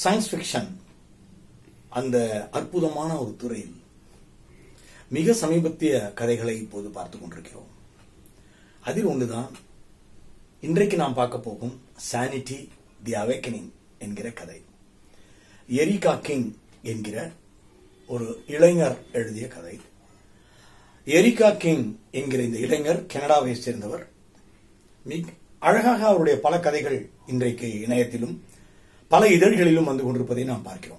science fiction அந்த அற்புதமான ஒரு துறையில் மிக சமீபத்திய கதைகளை இப்போது பார்த்துக் கொண்டிருக்கிறோம் அதில் ஒன்றுதான் இன்றைக்கு நாம் பார்க்க போகும் சானிட்டி தி அவேக்கனிங் என்கிற கதை எரிகா கிங் என்கிற ஒரு இளைஞர் எழுதிய கதை எரிகா கிங் என்கிற இந்த இளைஞர் கனடாவை சேர்ந்தவர் மிக அழகாக அவருடைய பல கதைகள் இன்றைக்கு இணையத்திலும் பல இதழ்களிலும் வந்து கொண்டிருப்பதை நாம் பார்க்கிறோம்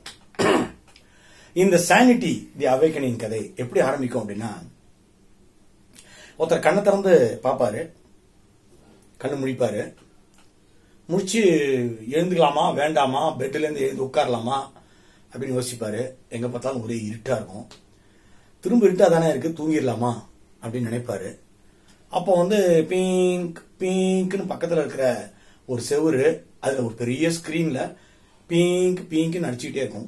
இந்த சானிட்டி தி அவேக்கனிங் கதை எப்படி ஆரம்பிக்கும் அப்படின்னா ஒருத்தர் கண்ணை திறந்து பார்ப்பாரு கண்ணு முழிப்பாரு முடிச்சு எழுந்துக்கலாமா வேண்டாமா பெட்ல இருந்து எழுந்து உட்காரலாமா அப்படின்னு யோசிப்பாரு எங்க பார்த்தாலும் ஒரே இருட்டா இருக்கும் திரும்ப இருட்டா தானே இருக்கு தூங்கிடலாமா அப்படின்னு நினைப்பாரு அப்போ வந்து பிங்க் பிங்க்னு பக்கத்துல இருக்கிற ஒரு செவுரு அதுல ஒரு பெரிய ஸ்கிரீன்ல பிங்க் பிங்க்னு அடிச்சுக்கிட்டே இருக்கும்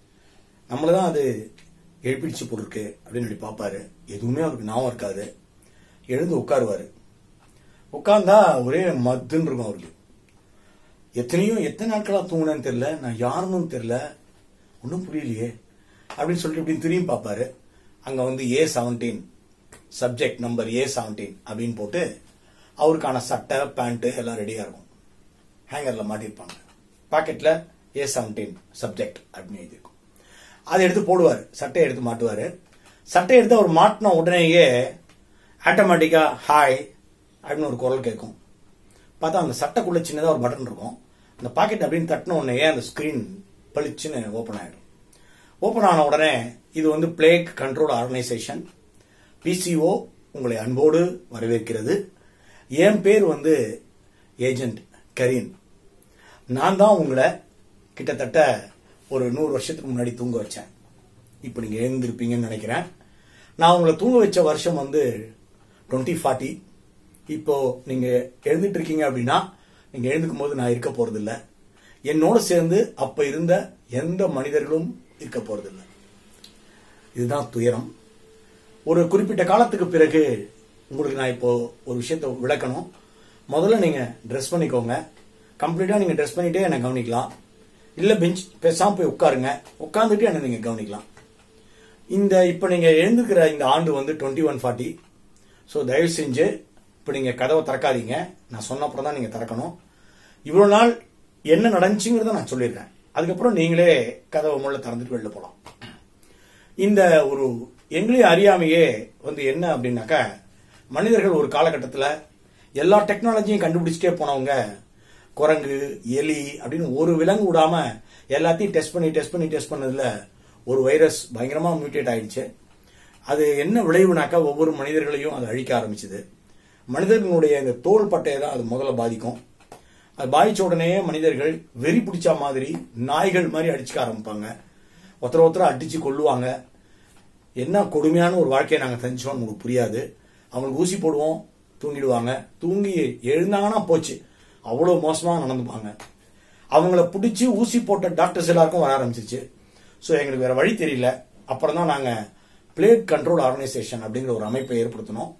நம்மள தான் அது எழுப்பிடிச்சு போட்டிருக்கு அப்படின்னு சொல்லி பார்ப்பாரு எதுவுமே அவருக்கு ஞாபகம் இருக்காது எழுந்து உட்காருவாரு உட்கார்ந்தா ஒரே மத்துன்னு இருக்கும் அவருக்கு எத்தனையோ எத்தனை நாட்களா தூங்கினேன்னு தெரியல நான் யாருன்னு தெரியல ஒன்றும் புரியலையே அப்படின்னு சொல்லிட்டு இப்படி திரும்பி பார்ப்பாரு அங்க வந்து A seventeen subject number A seventeen அப்படின்னு போட்டு அவருக்கான சட்டை பேண்ட் எல்லாம் ரெடியா இருக்கும் ஹேங்கர்ல மாட்டிருப்பாங்க பாக்கெட்ல ஏ செவன்டீன் சப்ஜெக்ட் அப்படின்னு எழுதியிருக்கும் அதை எடுத்து போடுவார் சட்டையை எடுத்து மாட்டுவாரு சட்டையை எடுத்து அவர் மாட்டின உடனேயே ஆட்டோமேட்டிக்கா ஹாய் அப்படின்னு ஒரு குரல் கேட்கும் பார்த்தா அந்த சட்டைக்குள்ள சின்னதாக ஒரு பட்டன் இருக்கும் அந்த பாக்கெட் அப்படின்னு தட்டின உடனே அந்த ஸ்கிரீன் பளிச்சுன்னு ஓப்பன் ஆயிடும் ஓப்பன் ஆன உடனே இது வந்து பிளேக் கண்ட்ரோல் ஆர்கனைசேஷன் பிசிஓ உங்களை அன்போடு வரவேற்கிறது என் பேர் வந்து ஏஜென்ட் கரீன் நான் தான் உங்களை கிட்டத்தட்ட ஒரு நூறு வருஷத்துக்கு முன்னாடி தூங்க வச்சேன் இப்போ நீங்க எழுந்திருப்பீங்கன்னு நினைக்கிறேன் நான் உங்களை தூங்க வச்ச வருஷம் வந்து டுவெண்ட்டி ஃபார்ட்டி இப்போ நீங்க எழுந்துட்டு இருக்கீங்க அப்படின்னா நீங்க எழுந்துக்கும் போது நான் இருக்க போறது இல்ல என்னோட சேர்ந்து அப்ப இருந்த எந்த மனிதர்களும் இருக்க போறது இல்ல இதுதான் துயரம் ஒரு குறிப்பிட்ட காலத்துக்கு பிறகு உங்களுக்கு நான் இப்போ ஒரு விஷயத்த விளக்கணும் முதல்ல நீங்க ட்ரெஸ் பண்ணிக்கோங்க கம்ப்ளீட்டா நீங்க ட்ரெஸ் பண்ணிட்டே என்னை கவனிக்கலாம் இல்ல பெஞ்ச் பேசாம போய் உட்காருங்க உட்காந்துட்டு என்ன நீங்க கவனிக்கலாம் இந்த இப்ப நீங்க எழுந்துக்கிற இந்த ஆண்டு வந்து டுவெண்ட்டி ஒன் ஃபார்ட்டி ஸோ தயவு செஞ்சு இப்போ நீங்க கதவை திறக்காதீங்க நான் சொன்ன அப்புறம் தான் நீங்க திறக்கணும் இவ்வளவு நாள் என்ன நடந்துச்சுங்கிறத நான் சொல்லிடுறேன் அதுக்கப்புறம் நீங்களே கதவை முள்ள திறந்துட்டு வெளில போலாம் இந்த ஒரு எங்களே அறியாமையே வந்து என்ன அப்படின்னாக்கா மனிதர்கள் ஒரு காலகட்டத்தில் எல்லா டெக்னாலஜியும் கண்டுபிடிச்சிட்டே போனவங்க குரங்கு எலி அப்படின்னு ஒரு விலங்கு விடாம எல்லாத்தையும் டெஸ்ட் பண்ணி டெஸ்ட் பண்ணி டெஸ்ட் பண்ணதுல ஒரு வைரஸ் பயங்கரமா மியூட்டேட் ஆயிடுச்சு அது என்ன விளைவுனாக்கா ஒவ்வொரு மனிதர்களையும் அது அழிக்க ஆரம்பிச்சது மனிதர்களுடைய இந்த தோல் பட்டையை தான் அது முதல்ல பாதிக்கும் அது பாதிச்ச உடனே மனிதர்கள் வெறி பிடிச்ச மாதிரி நாய்கள் மாதிரி அடிச்சுக்க ஆரம்பிப்பாங்க ஒருத்தர ஒருத்தர அடிச்சு கொள்ளுவாங்க என்ன கொடுமையான ஒரு வாழ்க்கையை நாங்கள் செஞ்சோம் உங்களுக்கு புரியாது அவங்களுக்கு ஊசி போடுவோம் தூங்கிடுவாங்க தூங்கி எழுந்தாங்கன்னா போச்சு அவ்வளோ மோசமாக நடந்துப்பாங்க அவங்கள பிடிச்சி ஊசி போட்ட டாக்டர்ஸ் எல்லாருக்கும் வர ஆரம்பிச்சிச்சு ஸோ எங்களுக்கு வேற வழி தெரியல அப்புறம் தான் நாங்கள் பிளேட் கண்ட்ரோல் ஆர்கனைசேஷன் அப்படிங்கிற ஒரு அமைப்பை ஏற்படுத்தினோம்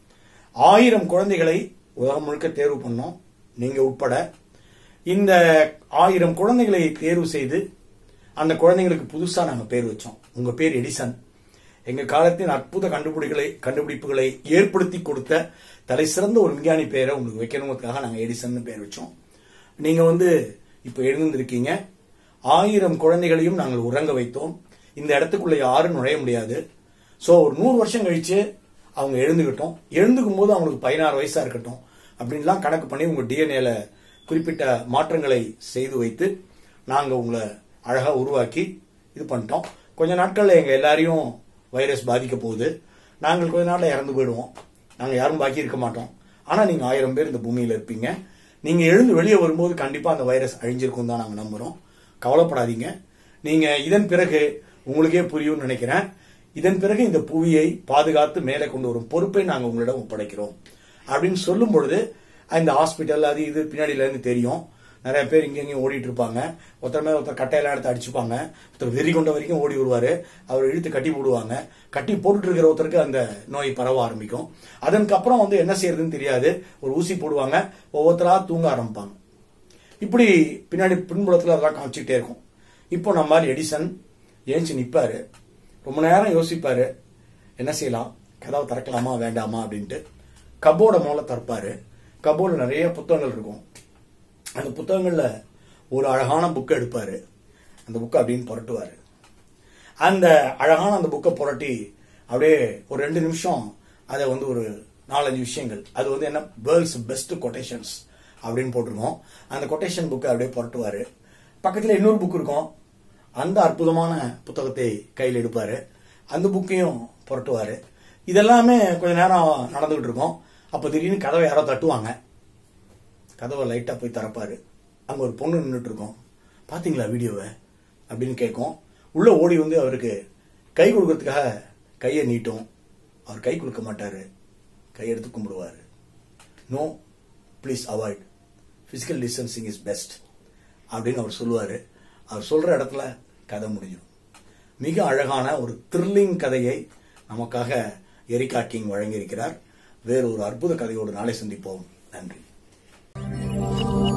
ஆயிரம் குழந்தைகளை உலகம் முழுக்க தேர்வு பண்ணோம் நீங்க உட்பட இந்த ஆயிரம் குழந்தைகளை தேர்வு செய்து அந்த குழந்தைங்களுக்கு புதுசா நாங்க பேர் வச்சோம் உங்க பேர் எடிசன் எங்க காலத்தின் அற்புத கண்டுபிடிகளை கண்டுபிடிப்புகளை ஏற்படுத்தி கொடுத்த தலை சிறந்த ஒரு விஞ்ஞானி பேரை உங்களுக்கு வைக்கணுங்கிறதுக்காக நாங்க எடிசன் பேர் வச்சோம் நீங்க வந்து இப்ப எழுந்திருக்கீங்க ஆயிரம் குழந்தைகளையும் நாங்கள் உறங்க வைத்தோம் இந்த இடத்துக்குள்ள யாரும் நுழைய முடியாது சோ ஒரு நூறு வருஷம் கழிச்சு அவங்க எழுந்துகிட்டோம் எழுந்துக்கும் போது அவங்களுக்கு பதினாறு வயசா இருக்கட்டும் அப்படின்லாம் கணக்கு பண்ணி உங்க டிஎன்ஏல குறிப்பிட்ட மாற்றங்களை செய்து வைத்து நாங்க உங்களை அழகா உருவாக்கி இது பண்ணிட்டோம் கொஞ்ச நாட்கள்ல எங்க எல்லாரையும் வைரஸ் பாதிக்க போகுது நாங்கள் கொஞ்ச நாள்ல இறந்து போயிடுவோம் நாங்க யாரும் பாக்கி இருக்க மாட்டோம் ஆனா நீங்க ஆயிரம் பேர் இந்த பூமியில இருப்பீங்க நீங்க எழுந்து வெளியே வரும்போது கண்டிப்பா அந்த வைரஸ் அழிஞ்சிருக்கும் தான் நாங்க நம்புறோம் கவலைப்படாதீங்க நீங்க இதன் பிறகு உங்களுக்கே புரியும்னு நினைக்கிறேன் இதன் பிறகு இந்த புவியை பாதுகாத்து மேலே கொண்டு வரும் பொறுப்பை நாங்க உங்களிடம் ஒப்படைக்கிறோம் அப்படின்னு சொல்லும் பொழுது இந்த ஹாஸ்பிட்டல் அது இது பின்னாடில இருந்து தெரியும் நிறைய பேர் இங்க இங்கேயும் ஓடிட்டு இருப்பாங்க ஒருத்தர் மேல ஒருத்தர் கட்டையெல்லாம் எடுத்து அடிச்சுப்பாங்க ஒருத்தர் வெறி கொண்ட வரைக்கும் ஓடி வருவாரு அவர் இழுத்து கட்டி போடுவாங்க கட்டி போட்டுட்டு இருக்கிற ஒருத்தருக்கு அந்த நோய் பரவ ஆரம்பிக்கும் அதற்கப்புறம் வந்து என்ன செய்யறதுன்னு தெரியாது ஒரு ஊசி போடுவாங்க ஒவ்வொருத்தரா தூங்க ஆரம்பிப்பாங்க இப்படி பின்னாடி பின்புலத்துல அதெல்லாம் காமிச்சுக்கிட்டே இருக்கும் இப்போ நம்ம எடிசன் ஏஞ்சி நிப்பாரு ரொம்ப நேரம் யோசிப்பாரு என்ன செய்யலாம் கதவை திறக்கலாமா வேண்டாமா அப்படின்ட்டு கபோர்டை முதல்ல திறப்பாரு கபோர்டில் நிறைய புத்தகங்கள் இருக்கும் அந்த புத்தகங்கள்ல ஒரு அழகான புக்கை எடுப்பாரு அந்த புக்கை அப்படின்னு புரட்டுவாரு அந்த அழகான அந்த புக்கை புரட்டி அப்படியே ஒரு ரெண்டு நிமிஷம் அதை வந்து ஒரு நாலஞ்சு விஷயங்கள் அது வந்து என்ன வேர்ல்ட்ஸ் பெஸ்ட் கொட்டேஷன்ஸ் அப்படின்னு போட்டிருக்கோம் அந்த கொட்டேஷன் புக்கை அப்படியே புரட்டுவாரு பக்கத்தில் இன்னொரு புக் இருக்கும் அந்த அற்புதமான புத்தகத்தை கையில் எடுப்பாரு அந்த புக்கையும் புரட்டுவாரு இதெல்லாமே கொஞ்ச நேரம் நடந்துகிட்டு இருக்கும் அப்போ திடீர்னு கதவை யாரோ தட்டுவாங்க கதவை லைட்டா போய் திறப்பாரு அங்க ஒரு பொண்ணு நின்றுட்டு இருக்கும் பாத்தீங்களா வீடியோவை அப்படின்னு கேட்கும் உள்ள ஓடி வந்து அவருக்கு கை கொடுக்கறதுக்காக கையை நீட்டும் அவர் கை கொடுக்க மாட்டாரு கையெடுத்து கும்பிடுவாரு no please avoid physical distancing is best அப்படின்னு அவர் சொல்லுவாரு அவர் சொல்ற இடத்துல கதை முடிஞ்சிடும் மிக அழகான ஒரு த்ரில்லிங் கதையை நமக்காக எரிகா கிங் வழங்கியிருக்கிறார் வேறு ஒரு அற்புத கதையோடு நாளை சந்திப்போம் நன்றி